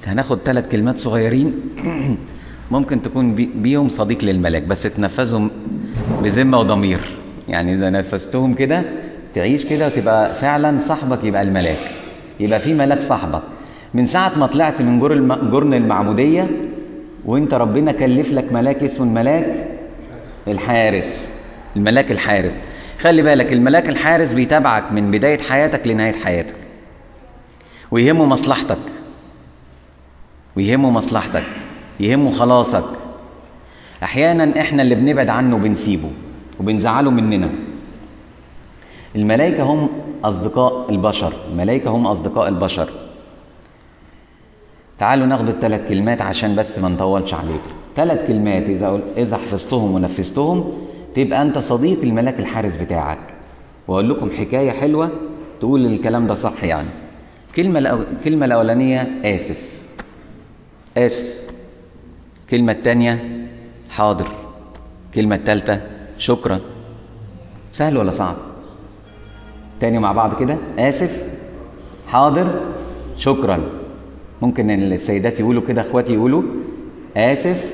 هناخد ثلاث كلمات صغيرين ممكن تكون بي بيهم صديق للملاك بس تنفذهم بذمة وضمير يعني إذا نفذتهم كده تعيش كده وتبقى فعلا صاحبك يبقى الملاك يبقى في ملاك صاحبك من ساعة ما طلعت من جر الم... جرن المعمودية وانت ربنا كلف لك ملاك اسمه الملاك الحارس الملاك الحارس خلي بالك الملاك الحارس بيتابعك من بداية حياتك لنهاية حياتك ويهمه مصلحتك ويهمه مصلحتك يهمه خلاصك احيانا احنا اللي بنبعد عنه وبنسيبه وبنزعله مننا الملائكه هم اصدقاء البشر الملائكه هم اصدقاء البشر تعالوا ناخد الثلاث كلمات عشان بس ما نطولش عليكم ثلاث كلمات اذا اذا حفظتهم ونفذتهم تبقى انت صديق الملاك الحارس بتاعك واقول لكم حكايه حلوه تقول الكلام ده صح يعني الكلمه الأو... الكلمه الاولانيه اسف اسف الكلمه الثانيه حاضر الكلمه الثالثه شكرا سهل ولا صعب تاني مع بعض كده اسف حاضر شكرا ممكن السيدات يقولوا كده اخواتي يقولوا اسف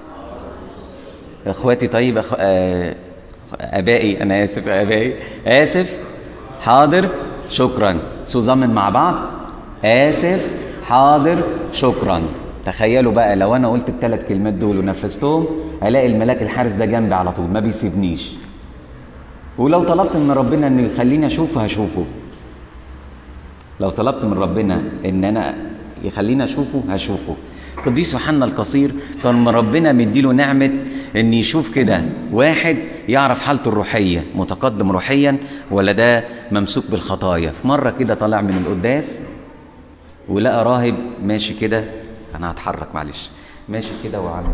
اخواتي طيب أخ... آه... ابائي انا اسف ابائي اسف حاضر شكرا صمم مع بعض اسف حاضر شكرا تخيلوا بقى لو انا قلت الثلاث كلمات دول ونفذتهم الاقي الملاك الحارس ده جنبي على طول ما بيسيبنيش ولو طلبت من ربنا انه يخليني اشوفه هشوفه لو طلبت من ربنا ان انا يخليني اشوفه هشوفه قديس يوحنا القصير كان ربنا مديله نعمه ان يشوف كده واحد يعرف حالته الروحيه متقدم روحيا ولا ده ممسوك بالخطايا في مره كده طالع من القداس ولقى راهب ماشي كده انا هتحرك معلش ماشي كده وعامل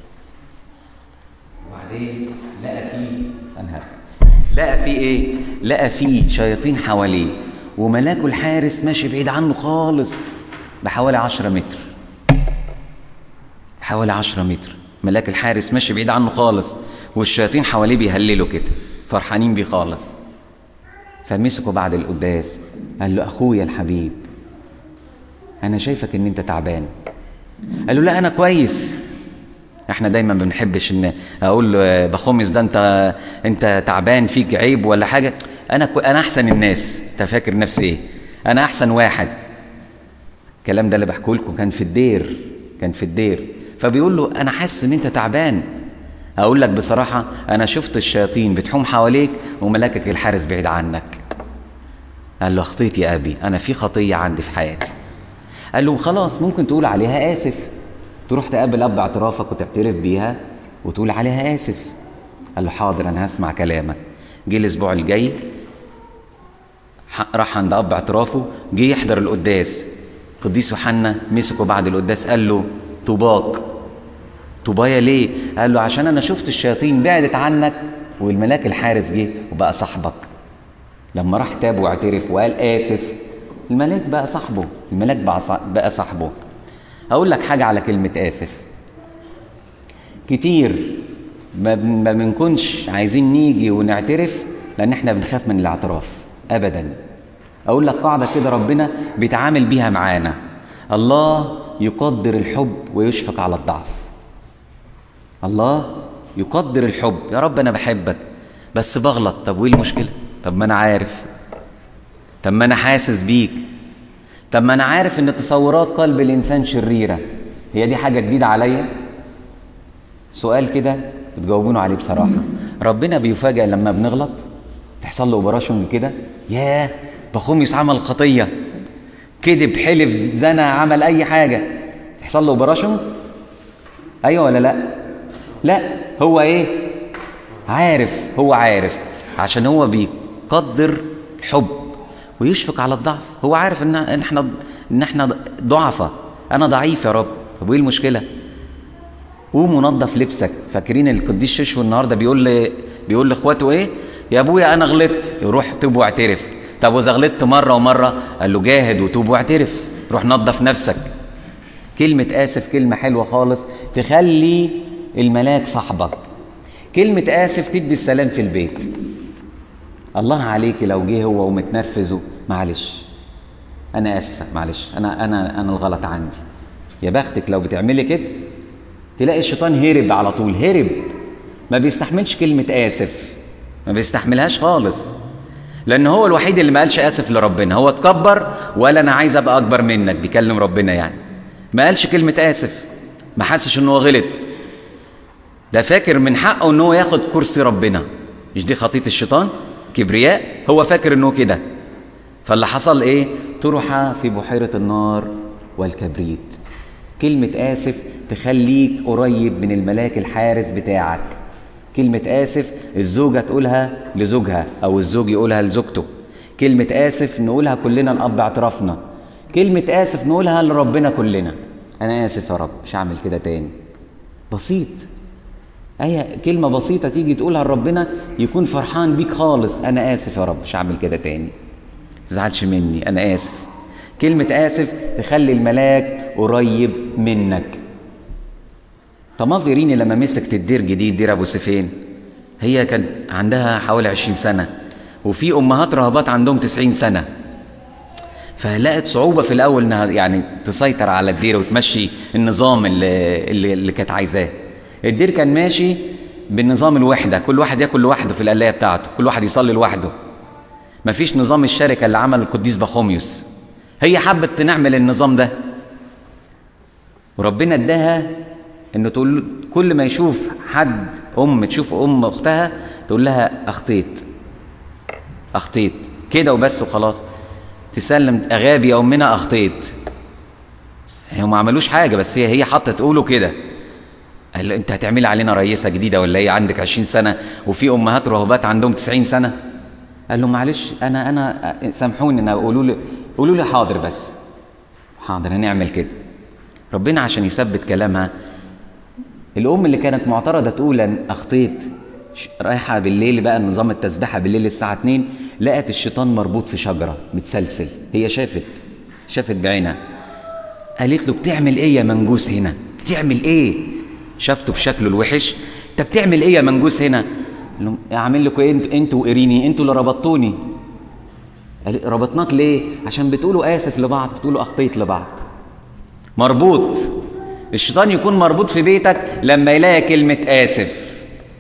وبعدين لقى فيه انهار لقى فيه ايه لقى فيه شياطين حواليه وملاكه الحارس ماشي بعيد عنه خالص بحوالي عشرة متر حوالي عشرة متر ملاك الحارس ماشي بعيد عنه خالص والشياطين حواليه بيهللوا كده فرحانين بيه خالص فمسكوا بعد القداس قال له اخويا الحبيب انا شايفك ان انت تعبان قال له لا انا كويس احنا دايما ما بنحبش ان اقول له بخمس ده انت انت تعبان فيك عيب ولا حاجه انا كو... انا احسن الناس انت فاكر نفسي ايه انا احسن واحد الكلام ده اللي بحكيه لكم كان في الدير كان في الدير فبيقول له انا حاسس ان انت تعبان اقول لك بصراحه انا شفت الشياطين بتحوم حواليك وملاكك الحارس بعيد عنك قال له اخطيت يا ابي انا في خطيه عندي في حياتي قال له خلاص ممكن تقول عليها اسف تروح تقابل اب اعترافك وتعترف بيها وتقول عليها اسف قال له حاضر انا هسمع كلامك جه الاسبوع الجاي راح عند اب اعترافه جه يحضر القداس قديس يوحنا مسكه بعد القداس قال له طوباك طوبايا ليه قال له عشان انا شفت الشياطين بعدت عنك والملاك الحارس جه وبقى صاحبك لما راح تاب واعترف وقال اسف الملاك بقى صاحبه الملاك بقى صاحبه هقول لك حاجه على كلمه اسف كتير ما بنكونش عايزين نيجي ونعترف لان احنا بنخاف من الاعتراف ابدا اقول لك قاعده كده ربنا بيتعامل بيها معانا الله يقدر الحب ويشفق على الضعف الله يقدر الحب يا رب انا بحبك بس بغلط طب وايه المشكله طب ما انا عارف طب ما انا حاسس بيك طب ما انا عارف ان تصورات قلب الانسان شريره هي دي حاجه جديده عليا سؤال كده بتجاوبونه عليه بصراحه ربنا بيفاجئ لما بنغلط تحصل له اوبراشن كده ياه بخوميس عمل خطيه كذب حلف زنى عمل اي حاجه تحصل له اوبراشن ايوه ولا لا لا هو ايه عارف هو عارف عشان هو بيقدر الحب ويشفق على الضعف هو عارف ان احنا ان احنا ضعفة انا ضعيف يا رب طب وايه المشكله قوم ونضف لبسك فاكرين القديس ششو النهارده بيقول لي بيقول لاخواته ايه يا ابويا انا غلطت يروح توب واعترف طب واذا غلطت مره ومره قال له جاهد وتوب واعترف روح نظف نفسك كلمه اسف كلمه حلوه خالص تخلي الملاك صاحبك كلمه اسف تدي السلام في البيت الله عليك لو جه هو ومتنرفز معلش انا اسفه معلش انا انا انا الغلط عندي يا بختك لو بتعملي كده تلاقي الشيطان هرب على طول هرب ما بيستحملش كلمة آسف ما بيستحملهاش خالص لأن هو الوحيد اللي ما قالش آسف لربنا هو اتكبر ولا أنا عايز أبقى أكبر منك بيكلم ربنا يعني ما قالش كلمة آسف ما حسش إن هو غلط ده فاكر من حقه إن هو ياخد كرسي ربنا مش دي خطية الشيطان كبرياء هو فاكر إنه كده فاللي حصل إيه طرح في بحيرة النار والكبريت كلمة آسف تخليك قريب من الملاك الحارس بتاعك كلمة آسف الزوجة تقولها لزوجها أو الزوج يقولها لزوجته كلمة آسف نقولها كلنا نقض اعترافنا كلمة آسف نقولها لربنا كلنا أنا آسف يا رب مش هعمل كده تاني بسيط أي كلمة بسيطة تيجي تقولها لربنا يكون فرحان بيك خالص أنا آسف يا رب مش هعمل كده تاني تزعلش مني أنا آسف كلمة آسف تخلي الملاك قريب منك طماف إيريني لما مسكت الدير جديد دير أبو سيفين هي كان عندها حوالي عشرين سنة وفي أمهات رهبات عندهم تسعين سنة فلقت صعوبة في الأول إنها يعني تسيطر على الدير وتمشي النظام اللي, اللي, اللي كانت عايزاه الدير كان ماشي بالنظام الوحدة كل واحد ياكل لوحده في القلاية بتاعته كل واحد يصلي لوحده مفيش نظام الشركة اللي عمل القديس بخوميوس هي حبت تنعمل النظام ده وربنا اداها انه تقول كل ما يشوف حد ام تشوف ام اختها تقول لها اخطيت اخطيت كده وبس وخلاص تسلم اغابي يا امنا اخطيت هم ما عملوش حاجه بس هي هي حاطه تقوله كده قال له انت هتعملي علينا رئيسه جديده ولا ايه عندك 20 سنه وفي امهات رهبات عندهم 90 سنه قال له معلش انا انا سامحوني انا قولوا لي قولوا لي حاضر بس حاضر هنعمل كده ربنا عشان يثبت كلامها الام اللي كانت معترضه تقول ان اخطيت رايحه بالليل بقى نظام التسبيحه بالليل الساعه 2 لقت الشيطان مربوط في شجره متسلسل هي شافت شافت بعينها قالت له بتعمل ايه يا منجوس هنا بتعمل ايه شافته بشكله الوحش انت بتعمل ايه يا منجوس هنا قال لهم اعمل لكم ايه انتوا انتوا وقريني انتوا اللي ربطتوني قال ربطناك ليه عشان بتقولوا اسف لبعض بتقولوا اخطيت لبعض مربوط الشيطان يكون مربوط في بيتك لما يلاقي كلمة آسف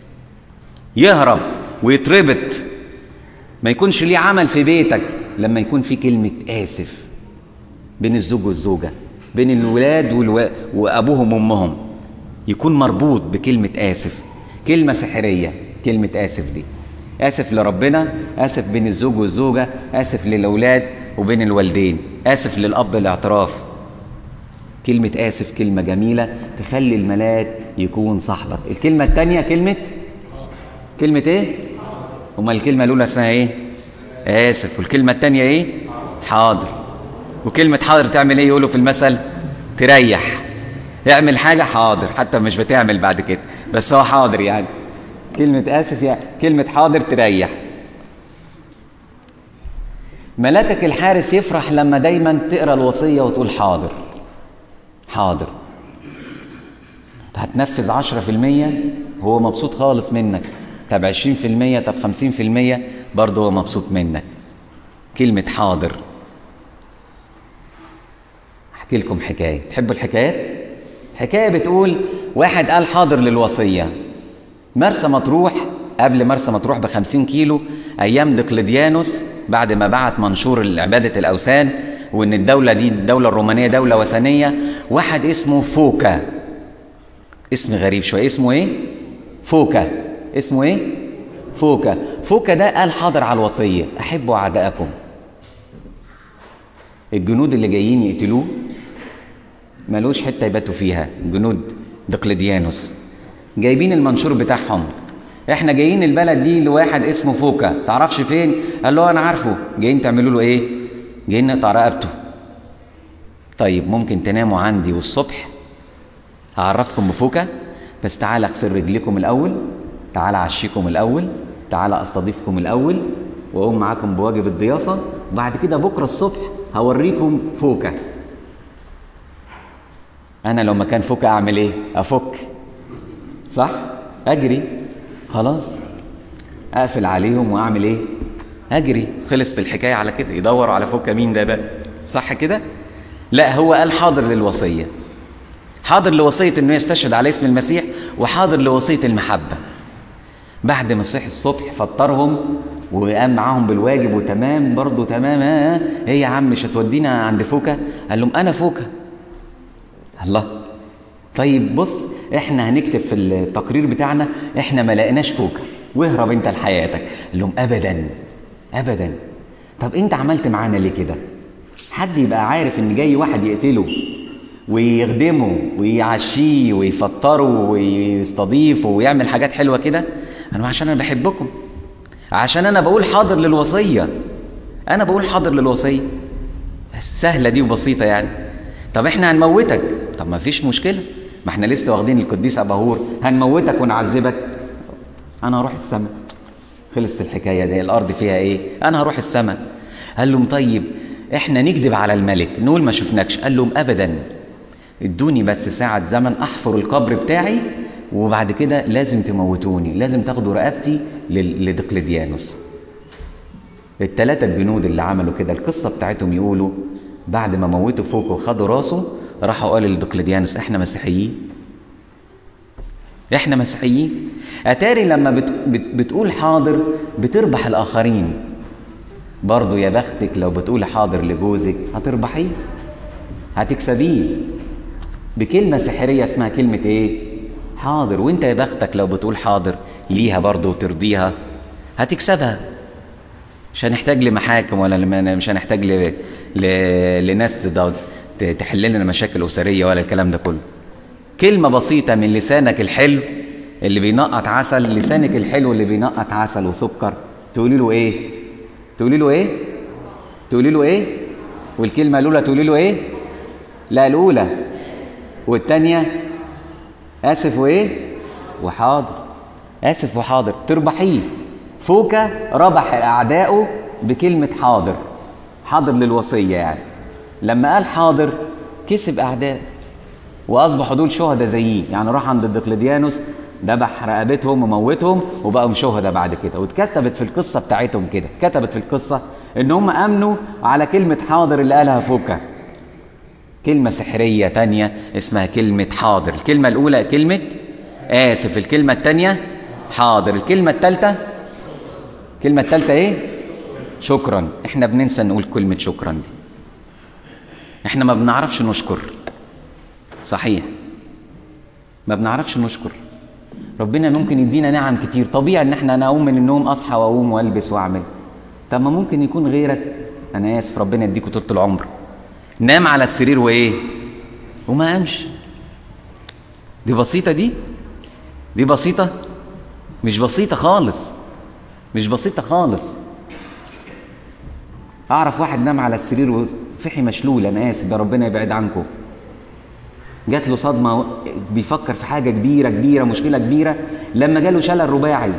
يهرب ويتربط ما يكونش ليه عمل في بيتك لما يكون في كلمة آسف بين الزوج والزوجة بين الولاد والو... وأبوهم وأمهم يكون مربوط بكلمة آسف كلمة سحرية كلمة آسف دي آسف لربنا آسف بين الزوج والزوجة آسف للأولاد وبين الوالدين آسف للأب الاعتراف كلمة آسف كلمة جميلة تخلي الملاك يكون صاحبك الكلمة التانية كلمة كلمة ايه؟ أمال الكلمة الأولى اسمها ايه؟ آسف والكلمة التانية ايه؟ حاضر وكلمة حاضر تعمل ايه يقولوا في المثل؟ تريح اعمل حاجة حاضر حتى مش بتعمل بعد كده بس هو حاضر يعني كلمة آسف يعني كلمة حاضر تريح ملاكك الحارس يفرح لما دايما تقرا الوصية وتقول حاضر حاضر هتنفذ عشرة في المية هو مبسوط خالص منك طب عشرين في المية طب خمسين في المية برضه هو مبسوط منك كلمة حاضر أحكي لكم حكاية تحبوا الحكايات؟ حكاية بتقول واحد قال حاضر للوصية مرسى مطروح قبل مرسى مطروح بخمسين كيلو أيام دقلديانوس بعد ما بعت منشور عبادة الأوثان وإن الدولة دي الدولة الرومانية دولة وثنية واحد اسمه فوكا اسم غريب شوية اسمه إيه؟ فوكا اسمه إيه؟ فوكا فوكا ده قال حاضر على الوصية أحبوا أعداءكم الجنود اللي جايين يقتلوه ملوش حتة يباتوا فيها جنود دقلديانوس جايبين المنشور بتاعهم احنا جايين البلد دي لواحد اسمه فوكا تعرفش فين قال له انا عارفه جايين تعملوا له ايه جايين نقطع رقبته طيب ممكن تناموا عندي والصبح هعرفكم بفوكا بس تعالى اغسل رجليكم الاول تعالى اعشيكم الاول تعالى استضيفكم الاول واقوم معاكم بواجب الضيافه وبعد كده بكره الصبح هوريكم فوكا انا لو مكان فوكا اعمل ايه افك صح اجري خلاص اقفل عليهم واعمل ايه اجري خلصت الحكايه على كده يدوروا على فوكا مين ده بقى صح كده لا هو قال حاضر للوصيه حاضر لوصيه انه يستشهد على اسم المسيح وحاضر لوصيه المحبه بعد ما صحي الصبح فطرهم وقام معاهم بالواجب وتمام برضه تمام ها ايه يا عم مش هتودينا عند فوكا قال لهم انا فوكا الله طيب بص احنا هنكتب في التقرير بتاعنا احنا ما لقيناش فوكا واهرب انت لحياتك قال لهم ابدا ابدا طب انت عملت معانا ليه كده حد يبقى عارف ان جاي واحد يقتله ويخدمه ويعشيه ويفطره ويستضيفه ويعمل حاجات حلوه كده انا عشان انا بحبكم عشان انا بقول حاضر للوصيه انا بقول حاضر للوصيه سهله دي وبسيطه يعني طب احنا هنموتك طب ما فيش مشكله ما احنا لسه واخدين القديس اباهور هنموتك ونعذبك انا هروح السماء خلصت الحكايه دي الارض فيها ايه انا هروح السماء قال لهم طيب احنا نكذب على الملك نقول ما شفناكش قال لهم ابدا ادوني بس ساعه زمن احفر القبر بتاعي وبعد كده لازم تموتوني لازم تاخدوا رقبتي لدقلديانوس التلاتة الجنود اللي عملوا كده القصة بتاعتهم يقولوا بعد ما موتوا فوق وخدوا راسه راحوا قالوا لدقلديانوس احنا مسيحيين احنا مسيحيين اتاري لما بت بت بتقول حاضر بتربح الاخرين برضه يا بختك لو بتقول حاضر لجوزك هتربحيه هتكسبيه بكلمه سحريه اسمها كلمه ايه حاضر وانت يا بختك لو بتقول حاضر ليها برضه وترضيها هتكسبها مش هنحتاج لمحاكم ولا لما مش هنحتاج ل... ل... لناس تحل لنا مشاكل اسريه ولا الكلام ده كله كلمه بسيطه من لسانك الحلو اللي بينقط عسل لسانك الحلو اللي بينقط عسل وسكر تقولي له ايه تقولي له ايه تقولي له ايه والكلمه الاولى تقولي له ايه لا الاولى والثانيه اسف وايه وحاضر اسف وحاضر تربحيه فوكا ربح اعدائه بكلمه حاضر حاضر للوصيه يعني لما قال حاضر كسب اعداء واصبحوا دول شهداء زيه يعني راح عند دقلديانوس ذبح رقبتهم وموتهم وبقوا شهداء بعد كده واتكتبت في القصه بتاعتهم كده كتبت في القصه ان هم امنوا على كلمه حاضر اللي قالها فوكا كلمة سحرية تانية اسمها كلمة حاضر الكلمة الأولى كلمة آسف الكلمة التانية حاضر الكلمة التالتة الكلمة التالتة إيه؟ شكرا إحنا بننسى نقول كلمة شكرا دي إحنا ما بنعرفش نشكر صحيح ما بنعرفش نشكر ربنا ممكن يدينا نعم كتير طبيعي ان احنا انا اقوم من النوم اصحى واقوم والبس واعمل طب ما ممكن يكون غيرك انا اسف ربنا يديكوا طول العمر نام على السرير وايه وما قامش دي بسيطة دي دي بسيطة مش بسيطة خالص مش بسيطة خالص أعرف واحد نام على السرير وصحي مشلول أنا آسف ده ربنا يبعد عنكم جات له صدمة بيفكر في حاجة كبيرة كبيرة مشكلة كبيرة لما جاله شلل رباعي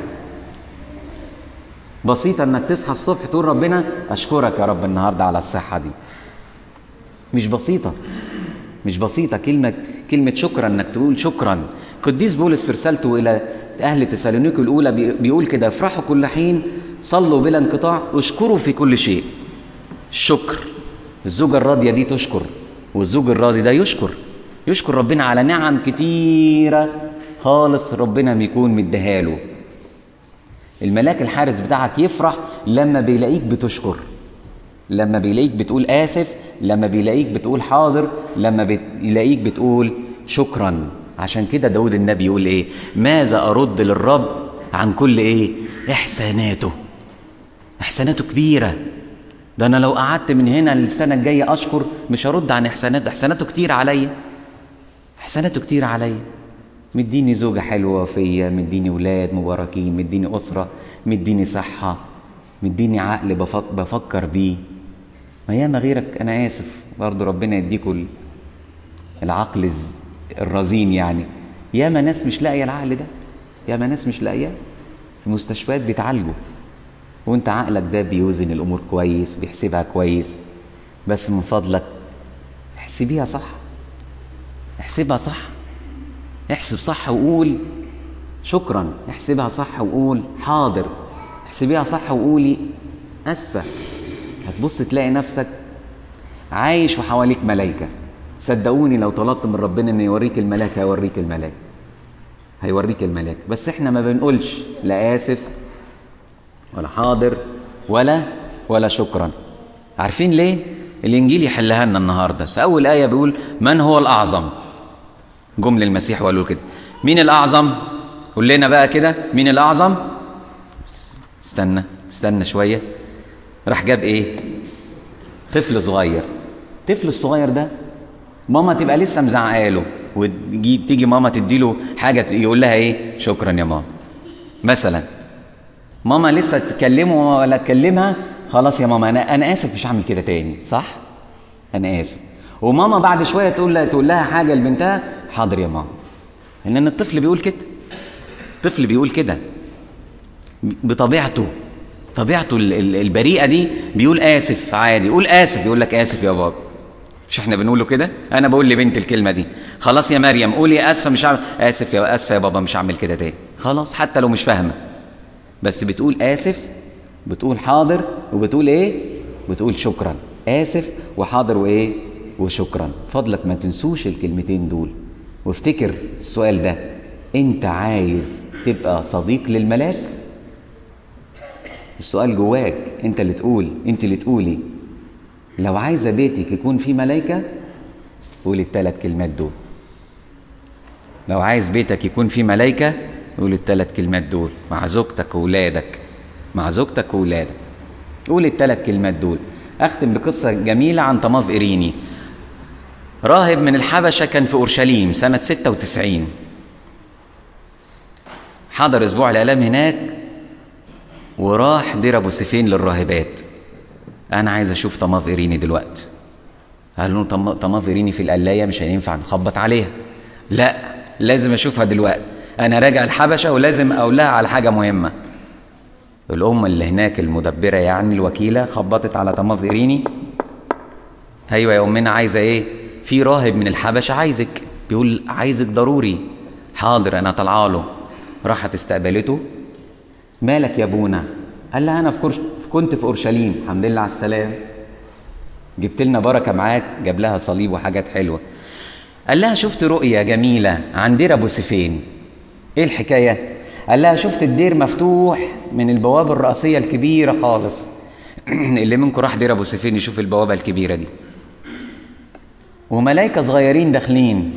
بسيطة انك تصحى الصبح تقول ربنا اشكرك يا رب النهارده على الصحة دي مش بسيطة مش بسيطة كلمة كلمة شكرا انك تقول شكرا قديس بولس في رسالته الى اهل تسالونيكي الاولى بيقول كده افرحوا كل حين صلوا بلا انقطاع اشكروا في كل شيء الشكر الزوجة الراضية دي تشكر والزوج الراضي ده يشكر يشكر ربنا على نعم كتيرة خالص ربنا بيكون مديها له الملاك الحارس بتاعك يفرح لما بيلاقيك بتشكر لما بيلاقيك بتقول آسف لما بيلاقيك بتقول حاضر لما بيلاقيك بتقول شكرا عشان كده داود النبي يقول ايه ماذا أرد للرب عن كل ايه إحساناته إحساناته كبيرة ده أنا لو قعدت من هنا للسنة الجاية أشكر مش هرد عن إحساناته إحساناته كتير عليا إحساناته كتير عليا مديني زوجة حلوة فيا مديني ولاد مباركين مديني أسرة مديني صحة مديني عقل بفك بفكر بيه ما ياما غيرك أنا آسف برضه ربنا يديكوا العقل الرزين يعني ياما ناس مش لاقية العقل ده ياما ناس مش لاقياه في مستشفيات بيتعالجوا وانت عقلك ده بيوزن الأمور كويس بيحسبها كويس بس من فضلك احسبيها صح احسبها صح احسب صح وقول شكرا احسبها صح وقول حاضر احسبيها صح وقولي اسفه هتبص تلاقي نفسك عايش وحواليك ملايكه صدقوني لو طلبت من ربنا انه يوريك الملاك هيوريك الملاك هيوريك الملاك بس احنا ما بنقولش لا اسف ولا حاضر ولا ولا شكرا عارفين ليه الانجيل يحلها لنا النهارده في اول ايه بيقول من هو الاعظم جمل المسيح وقالوا كده مين الاعظم قول لنا بقى كده مين الاعظم استنى استنى شويه راح جاب ايه طفل صغير الطفل الصغير ده ماما تبقى لسه مزعقه له وتجي تيجي ماما تديله حاجه يقول لها ايه شكرا يا ماما مثلا ماما لسه تكلمه ولا تكلمها خلاص يا ماما انا انا اسف مش هعمل كده تاني صح انا اسف وماما بعد شويه تقول لها تقول لها حاجه لبنتها حاضر يا ماما لان الطفل بيقول كده الطفل بيقول كده بطبيعته طبيعته البريئه دي بيقول اسف عادي قول اسف يقول لك اسف يا بابا مش احنا بنقوله كده انا بقول لبنت الكلمه دي خلاص يا مريم قولي اسفه مش هعمل اسف يا اسفه يا بابا مش هعمل كده تاني خلاص حتى لو مش فاهمه بس بتقول اسف بتقول حاضر وبتقول ايه بتقول شكرا اسف وحاضر وايه وشكرا فضلك ما تنسوش الكلمتين دول وافتكر السؤال ده انت عايز تبقى صديق للملاك السؤال جواك انت اللي تقول انت اللي تقولي لو عايزه بيتك يكون فيه ملائكه قولي الثلاث كلمات دول لو عايز بيتك يكون فيه ملائكه قول الثلاث كلمات دول مع زوجتك وولادك مع زوجتك وولادك قول الثلاث كلمات دول اختم بقصه جميله عن طماف إريني راهب من الحبشه كان في اورشليم سنه 96 حضر اسبوع الالام هناك وراح دير ابو سيفين للراهبات انا عايز اشوف طماف إريني دلوقتي قال له طماف إريني في القلايه مش هينفع نخبط عليها لا لازم اشوفها دلوقتي انا راجع الحبشه ولازم اقول لها على حاجه مهمه الام اللي هناك المدبره يعني الوكيله خبطت على طماف إريني ايوه يا امنا عايزه ايه في راهب من الحبشه عايزك بيقول عايزك ضروري حاضر انا طالعه له راحت استقبلته مالك يا ابونا قال لها انا في كرش... كنت في اورشليم الحمد لله على السلام جبت لنا بركه معاك جاب لها صليب وحاجات حلوه قال لها شفت رؤيه جميله عن دير ابو سيفين ايه الحكايه قال لها شفت الدير مفتوح من البوابه الرئيسيه الكبيره خالص اللي منكم راح دير ابو سيفين يشوف البوابه الكبيره دي وملائكه صغيرين داخلين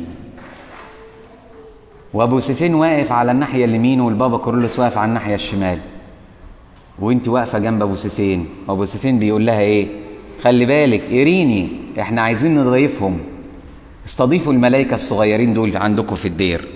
وابو سيفين واقف على الناحيه اليمين والبابا كورولوس واقف على الناحيه الشمال وانت واقفه جنب ابو سيفين وابو سيفين بيقول لها ايه خلي بالك اريني احنا عايزين نضيفهم استضيفوا الملائكه الصغيرين دول عندكم في الدير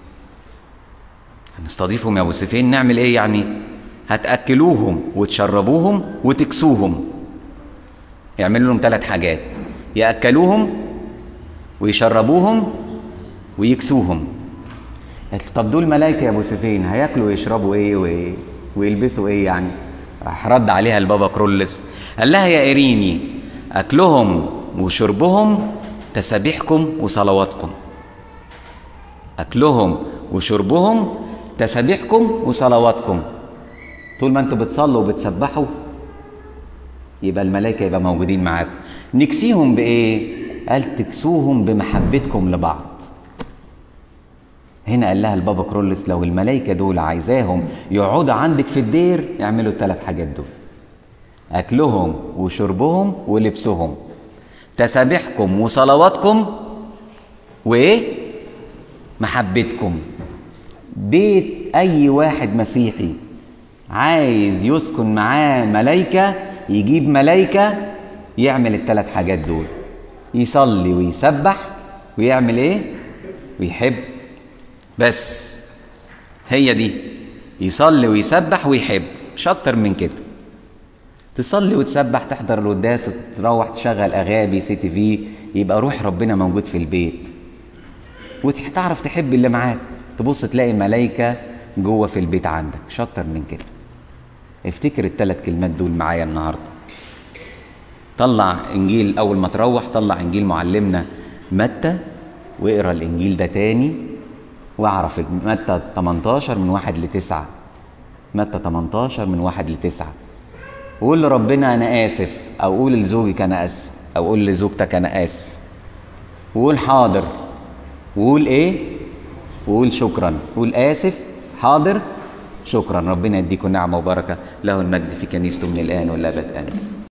هنستضيفهم يا ابو سيفين نعمل ايه يعني هتاكلوهم وتشربوهم وتكسوهم يعملوا لهم ثلاث حاجات ياكلوهم ويشربوهم ويكسوهم قالت له طب دول ملائكه يا ابو سيفين هياكلوا ويشربوا ايه وايه ويلبسوا ايه يعني راح رد عليها البابا كرولس قال لها يا إريني أكلهم وشربهم تسابيحكم وصلواتكم أكلهم وشربهم تسابيحكم وصلواتكم طول ما انتوا بتصلوا وبتسبحوا يبقى الملائكة يبقى موجودين معاكم نكسيهم بإيه؟ قال تكسوهم بمحبتكم لبعض هنا قال لها البابا كرولس لو الملائكة دول عايزاهم يقعدوا عندك في الدير يعملوا الثلاث حاجات دول أكلهم وشربهم ولبسهم تسابيحكم وصلواتكم وإيه؟ محبتكم بيت أي واحد مسيحي عايز يسكن معاه ملايكة يجيب ملايكة يعمل الثلاث حاجات دول يصلي ويسبح ويعمل ايه ويحب بس هي دي يصلي ويسبح ويحب مش اكتر من كده تصلي وتسبح تحضر القداس تروح تشغل اغاني سي تي في يبقى روح ربنا موجود في البيت وتعرف تحب اللي معاك تبص تلاقي ملايكة جوه في البيت عندك مش اكتر من كده افتكر الثلاث كلمات دول معايا النهارده طلع انجيل اول ما تروح طلع انجيل معلمنا متى واقرا الانجيل ده تاني واعرف متى 18 من واحد لتسعة متى 18 من واحد لتسعة وقول لربنا انا اسف او قول لزوجك انا اسف او قول لزوجتك انا اسف وقول حاضر وقول ايه وقول شكرا قول اسف حاضر شكرا ربنا يديكم نعمه وبركه له المجد في كنيسته من الان والابد امين